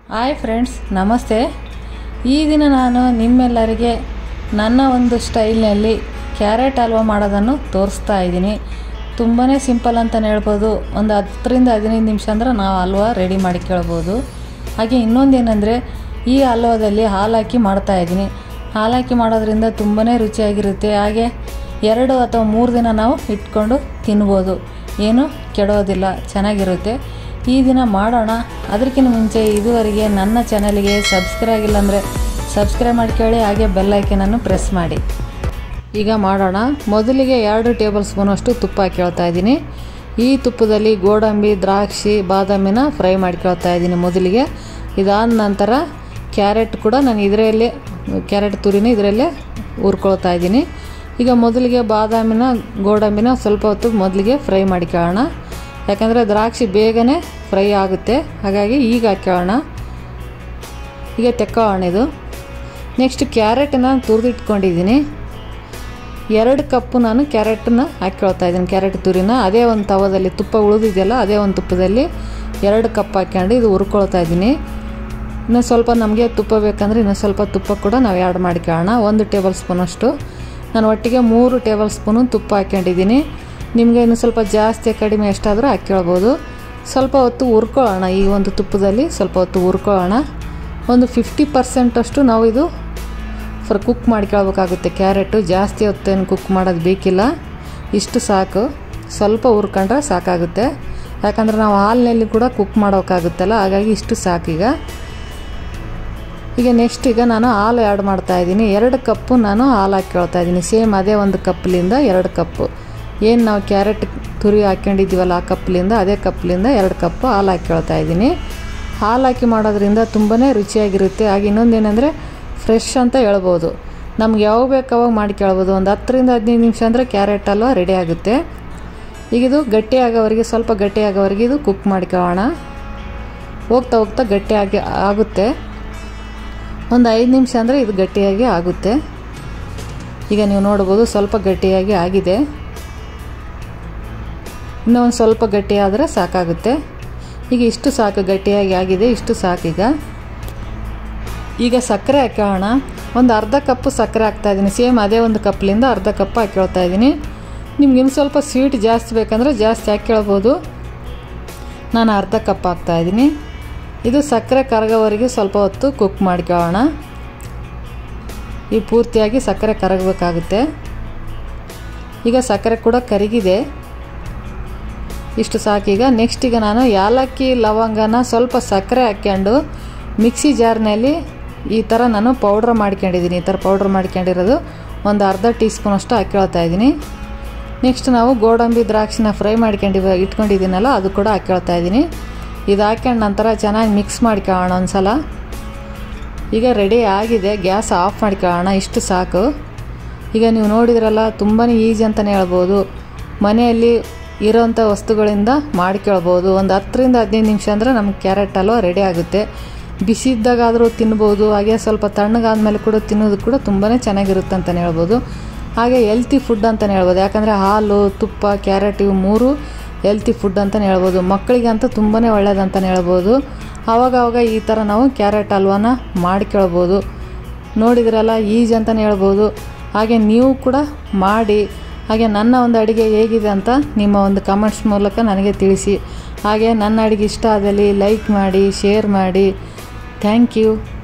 hi friends ನಮಸ್ತೆ ಈ ದಿನ ನಾನು ನಿಮ್ಮೆಲ್ಲರಿಗೆ ನನ್ನ ಒಂದು ಸ್ಟೈಲ್ನಲ್ಲಿ ಕ್ಯಾರೆಟ್ ಹಲ್ವ ಮಾಡೋದನ್ನು ತೋರಿಸ್ತಾ ಇದ್ದೀನಿ ತುಂಬಾ ಸಿಂಪಲ್ ಅಂತಲೇ ಹೇಳ್ಬೋದು ಒಂದು ಹತ್ತರಿಂದ ಹದಿನೈದು ನಿಮಿಷ ಅಂದ್ರೆ ನಾವು ಹಲ್ವ ರೆಡಿ ಮಾಡಿ ಕೇಳ್ಬೋದು ಹಾಗೆ ಇನ್ನೊಂದೇನೆಂದರೆ ಈ ಹಲ್ವದಲ್ಲಿ ಹಾಲು ಹಾಕಿ ಮಾಡ್ತಾ ಇದ್ದೀನಿ ಹಾಲು ಹಾಕಿ ಮಾಡೋದ್ರಿಂದ ತುಂಬಾ ರುಚಿಯಾಗಿರುತ್ತೆ ಹಾಗೆ ಎರಡು ಅಥವಾ ಮೂರು ದಿನ ನಾವು ಇಟ್ಕೊಂಡು ತಿನ್ಬೋದು ಏನು ಕೆಡೋದಿಲ್ಲ ಚೆನ್ನಾಗಿರುತ್ತೆ ಈ ದಿನ ಮಾಡೋಣ ಅದಕ್ಕಿಂತ ಮುಂಚೆ ಇದುವರೆಗೆ ನನ್ನ ಚಾನಲ್ಗೆ ಸಬ್ಸ್ಕ್ರೈಬ್ ಆಗಿಲ್ಲ ಅಂದರೆ ಸಬ್ಸ್ಕ್ರೈಬ್ ಮಾಡ್ಕೊಳ್ಳಿ ಹಾಗೆ ಬೆಲ್ ಐಕನನ್ನು ಪ್ರೆಸ್ ಮಾಡಿ ಈಗ ಮಾಡೋಣ ಮೊದಲಿಗೆ ಎರಡು ಟೇಬಲ್ ಸ್ಪೂನಷ್ಟು ತುಪ್ಪ ಹಾಕ್ಕೊಳ್ತಾ ಇದ್ದೀನಿ ಈ ತುಪ್ಪದಲ್ಲಿ ಗೋಡಂಬಿ ದ್ರಾಕ್ಷಿ ಬಾದಾಮಿನ ಫ್ರೈ ಮಾಡ್ಕೊಳ್ತಾ ಇದ್ದೀನಿ ಮೊದಲಿಗೆ ಇದಾದ ನಂತರ ಕ್ಯಾರೆಟ್ ಕೂಡ ನಾನು ಇದರಲ್ಲೇ ಕ್ಯಾರೆಟ್ ತುರಿನ ಇದರಲ್ಲೇ ಹುರ್ಕೊಳ್ತಾ ಇದ್ದೀನಿ ಈಗ ಮೊದಲಿಗೆ ಬಾದಾಮಿನ ಗೋಡಂಬಿನ ಸ್ವಲ್ಪ ಹೊತ್ತು ಮೊದಲಿಗೆ ಫ್ರೈ ಮಾಡ್ಕೊಳ್ಳೋಣ ಯಾಕಂದರೆ ದ್ರಾಕ್ಷಿ ಬೇಗನೆ ಫ್ರೈ ಆಗುತ್ತೆ ಹಾಗಾಗಿ ಈಗ ಹಾಕ್ಕೊಳ್ಳೋಣ ಈಗ ತೆಕ್ಕೊಳ್ಳೋಣ ಇದು ನೆಕ್ಸ್ಟ್ ಕ್ಯಾರೆಟನ್ನ ತುರಿದಿಟ್ಕೊಂಡಿದ್ದೀನಿ ಎರಡು ಕಪ್ಪು ನಾನು ಕ್ಯಾರೆಟನ್ನ ಹಾಕ್ಕೊಳ್ತಾ ಇದ್ದೀನಿ ಕ್ಯಾರೆಟ್ ತುರಿನ ಅದೇ ಒಂದು ತವದಲ್ಲಿ ತುಪ್ಪ ಉಳಿದಿದೆಯಲ್ಲ ಅದೇ ಒಂದು ತುಪ್ಪದಲ್ಲಿ ಎರಡು ಕಪ್ ಹಾಕ್ಕೊಂಡು ಇದು ಹುರ್ಕೊಳ್ತಾ ಇದ್ದೀನಿ ಇನ್ನು ಸ್ವಲ್ಪ ನಮಗೆ ತುಪ್ಪ ಬೇಕಂದರೆ ಇನ್ನೂ ಸ್ವಲ್ಪ ತುಪ್ಪ ಕೂಡ ನಾವು ಆ್ಯಡ್ ಮಾಡ್ಕೊಳ್ಳೋಣ ಒಂದು ಟೇಬಲ್ ಸ್ಪೂನಷ್ಟು ನಾನು ಒಟ್ಟಿಗೆ ಮೂರು ಟೇಬಲ್ ಸ್ಪೂನು ತುಪ್ಪ ಹಾಕ್ಕೊಂಡಿದ್ದೀನಿ ನಿಮಗೆ ಇನ್ನು ಸ್ವಲ್ಪ ಜಾಸ್ತಿ ಕಡಿಮೆ ಎಷ್ಟಾದರೂ ಹಾಕ್ಕೊಳ್ಬೋದು ಸ್ವಲ್ಪ ಹೊತ್ತು ಹುರ್ಕೊಳ್ಳೋಣ ಈ ಒಂದು ತುಪ್ಪದಲ್ಲಿ ಸ್ವಲ್ಪ ಹೊತ್ತು ಹುರ್ಕೊಳ್ಳೋಣ ಒಂದು ಫಿಫ್ಟಿ ಪರ್ಸೆಂಟಷ್ಟು ನಾವು ಇದು ಫರ್ ಕುಕ್ ಮಾಡ್ಕೊಳ್ಬೇಕಾಗುತ್ತೆ ಕ್ಯಾರೆಟು ಜಾಸ್ತಿ ಹೊತ್ತೇನು ಕುಕ್ ಮಾಡೋದು ಬೇಕಿಲ್ಲ ಇಷ್ಟು ಸಾಕು ಸ್ವಲ್ಪ ಹುರ್ಕೊಂಡ್ರೆ ಸಾಕಾಗುತ್ತೆ ಯಾಕಂದರೆ ನಾವು ಹಾಲಿನಲ್ಲಿ ಕೂಡ ಕುಕ್ ಮಾಡೋಕ್ಕಾಗುತ್ತಲ್ಲ ಹಾಗಾಗಿ ಇಷ್ಟು ಸಾಕೀಗ ಈಗ ನೆಕ್ಸ್ಟ್ ಈಗ ನಾನು ಹಾಲು ಆ್ಯಡ್ ಮಾಡ್ತಾ ಇದ್ದೀನಿ ಎರಡು ಕಪ್ಪು ನಾನು ಹಾಲು ಹಾಕ್ಕೊಳ್ತಾ ಇದ್ದೀನಿ ಸೇಮ್ ಅದೇ ಒಂದು ಕಪ್ಲಿಂದ ಎರಡು ಕಪ್ಪು ಏನು ನಾವು ಕ್ಯಾರೆಟ್ ತುರಿ ಹಾಕ್ಕೊಂಡಿದ್ದೀವಲ್ಲ ಆ ಕಪ್ಲಿಂದ ಅದೇ ಕಪ್ಲಿಂದ ಎರಡು ಕಪ್ಪು ಹಾಲು ಹಾಕ್ಕೊಳ್ತಾ ಇದ್ದೀನಿ ಹಾಲು ಹಾಕಿ ಮಾಡೋದ್ರಿಂದ ತುಂಬಾ ರುಚಿಯಾಗಿರುತ್ತೆ ಹಾಗೆ ಇನ್ನೊಂದೇನೆಂದರೆ ಫ್ರೆಶ್ ಅಂತ ಹೇಳ್ಬೋದು ನಮ್ಗೆ ಯಾವಾಗ ಬೇಕು ಅವಾಗ ಮಾಡಿ ಕೇಳ್ಬೋದು ಒಂದು ಹತ್ತರಿಂದ ಹದಿನೈದು ನಿಮಿಷ ಅಂದರೆ ಕ್ಯಾರೆಟ್ ಹಲ್ವ ರೆಡಿ ಆಗುತ್ತೆ ಈಗ ಇದು ಗಟ್ಟಿ ಆಗೋವರೆಗೆ ಸ್ವಲ್ಪ ಗಟ್ಟಿ ಆಗೋವರೆಗೆ ಇದು ಕುಕ್ ಮಾಡ್ಕೊಳ್ಳೋಣ ಹೋಗ್ತಾ ಹೋಗ್ತಾ ಗಟ್ಟಿಯಾಗಿ ಆಗುತ್ತೆ ಒಂದು ಐದು ನಿಮಿಷ ಅಂದರೆ ಇದು ಗಟ್ಟಿಯಾಗಿ ಆಗುತ್ತೆ ಈಗ ನೀವು ನೋಡ್ಬೋದು ಸ್ವಲ್ಪ ಗಟ್ಟಿಯಾಗಿ ಆಗಿದೆ ಇನ್ನೂ ಒಂದು ಸ್ವಲ್ಪ ಗಟ್ಟಿ ಆದರೆ ಸಾಕಾಗುತ್ತೆ ಈಗ ಇಷ್ಟು ಸಾಕು ಗಟ್ಟಿಯಾಗಿ ಆಗಿದೆ ಇಷ್ಟು ಸಾಕೀಗ ಈಗ ಸಕ್ಕರೆ ಹಾಕೋಣ ಒಂದು ಅರ್ಧ ಕಪ್ಪು ಸಕ್ಕರೆ ಹಾಕ್ತಾಯಿದ್ದೀನಿ ಸೇಮ್ ಅದೇ ಒಂದು ಕಪ್ಲಿಂದ ಅರ್ಧ ಕಪ್ ಹಾಕ್ಕೊಳ್ತಾ ಇದ್ದೀನಿ ನಿಮ್ಗೆ ಇನ್ನು ಸ್ವಲ್ಪ ಸ್ವೀಟ್ ಜಾಸ್ತಿ ಬೇಕಂದರೆ ಜಾಸ್ತಿ ಹಾಕ್ಕೊಳ್ಬೋದು ನಾನು ಅರ್ಧ ಕಪ್ ಹಾಕ್ತಾಯಿದ್ದೀನಿ ಇದು ಸಕ್ಕರೆ ಕರಗೋವರೆಗೆ ಸ್ವಲ್ಪ ಹೊತ್ತು ಕುಕ್ ಮಾಡ್ಕೊಳ್ಳೋಣ ಈ ಪೂರ್ತಿಯಾಗಿ ಸಕ್ಕರೆ ಕರಗಬೇಕಾಗುತ್ತೆ ಈಗ ಸಕ್ಕರೆ ಕೂಡ ಕರಗಿದೆ ಇಷ್ಟು ಸಾಕೀಗ ನೆಕ್ಸ್ಟ್ ಈಗ ನಾನು ಯಾಲಕ್ಕಿ ಲವಂಗನ ಸ್ವಲ್ಪ ಸಕ್ಕರೆ ಹಾಕ್ಕೊಂಡು ಮಿಕ್ಸಿ ಜಾರ್ನಲ್ಲಿ ಈ ಥರ ನಾನು ಪೌಡ್ರ್ ಮಾಡ್ಕೊಂಡಿದ್ದೀನಿ ಈ ಥರ ಪೌಡ್ರ್ ಮಾಡ್ಕೊಂಡಿರೋದು ಒಂದು ಅರ್ಧ ಟೀ ಸ್ಪೂನಷ್ಟು ಹಾಕ್ಕೊಳ್ತಾ ಇದ್ದೀನಿ ನೆಕ್ಸ್ಟ್ ನಾವು ಗೋಡಂಬಿ ದ್ರಾಕ್ಷಿನ ಫ್ರೈ ಮಾಡ್ಕೊಂಡಿವ ಇಟ್ಕೊಂಡಿದ್ದೀನಲ್ಲ ಅದು ಕೂಡ ಹಾಕ್ಕೊಳ್ತಾ ಇದ್ದೀನಿ ಇದು ಹಾಕ್ಕೊಂಡು ನಂತರ ಚೆನ್ನಾಗಿ ಮಿಕ್ಸ್ ಮಾಡ್ಕೊಳ್ಳೋಣ ಒಂದು ಸಲ ಈಗ ರೆಡಿ ಆಗಿದೆ ಗ್ಯಾಸ್ ಆಫ್ ಮಾಡ್ಕೊಳ್ಳೋಣ ಇಷ್ಟು ಸಾಕು ಈಗ ನೀವು ನೋಡಿದ್ರಲ್ಲ ತುಂಬಾ ಈಜಿ ಅಂತಲೇ ಹೇಳ್ಬೋದು ಮನೆಯಲ್ಲಿ ಇರೋಂಥ ವಸ್ತುಗಳಿಂದ ಮಾಡ್ಕೊಳ್ಬೋದು ಒಂದು ಹತ್ತರಿಂದ ಹದಿನೈದು ನಿಮಿಷ ಅಂದರೆ ನಮ್ಗೆ ಕ್ಯಾರೆಟ್ ಹಲ್ವ ರೆಡಿ ಆಗುತ್ತೆ ಬಿಸಿ ಇದ್ದಾಗಾದರೂ ತಿನ್ಬೋದು ಹಾಗೆ ಸ್ವಲ್ಪ ತಣ್ಣಗಾದ್ಮೇಲೆ ಕೂಡ ತಿನ್ನೋದು ಕೂಡ ತುಂಬಾ ಚೆನ್ನಾಗಿರುತ್ತೆ ಅಂತಲೇ ಹೇಳ್ಬೋದು ಹಾಗೆ ಹೆಲ್ತಿ ಫುಡ್ ಅಂತಲೇ ಹೇಳ್ಬೋದು ಯಾಕಂದರೆ ಹಾಲು ತುಪ್ಪ ಕ್ಯಾರೆಟ್ ಇವು ಮೂರು ಹೆಲ್ತಿ ಫುಡ್ ಅಂತಲೇ ಹೇಳ್ಬೋದು ಮಕ್ಕಳಿಗಂತೂ ತುಂಬಾ ಒಳ್ಳೇದಂತಲೇ ಹೇಳ್ಬೋದು ಆವಾಗವಾಗ ಈ ಥರ ನಾವು ಕ್ಯಾರೆಟ್ ಹಲ್ವನ ಮಾಡ್ಕೊಳ್ಬೋದು ನೋಡಿದ್ರಲ್ಲ ಈಜಿ ಅಂತಲೇ ಹೇಳ್ಬೋದು ಹಾಗೆ ನೀವು ಕೂಡ ಮಾಡಿ ಹಾಗೆ ನನ್ನ ಒಂದು ಅಡುಗೆ ಹೇಗಿದೆ ಅಂತ ನಿಮ್ಮ ಒಂದು ಕಮೆಂಟ್ಸ್ ಮೂಲಕ ನನಗೆ ತಿಳಿಸಿ ಹಾಗೆ ನನ್ನ ಅಡುಗೆ ಇಷ್ಟ ಆದಲ್ಲಿ ಲೈಕ್ ಮಾಡಿ ಶೇರ್ ಮಾಡಿ ಥ್ಯಾಂಕ್ ಯು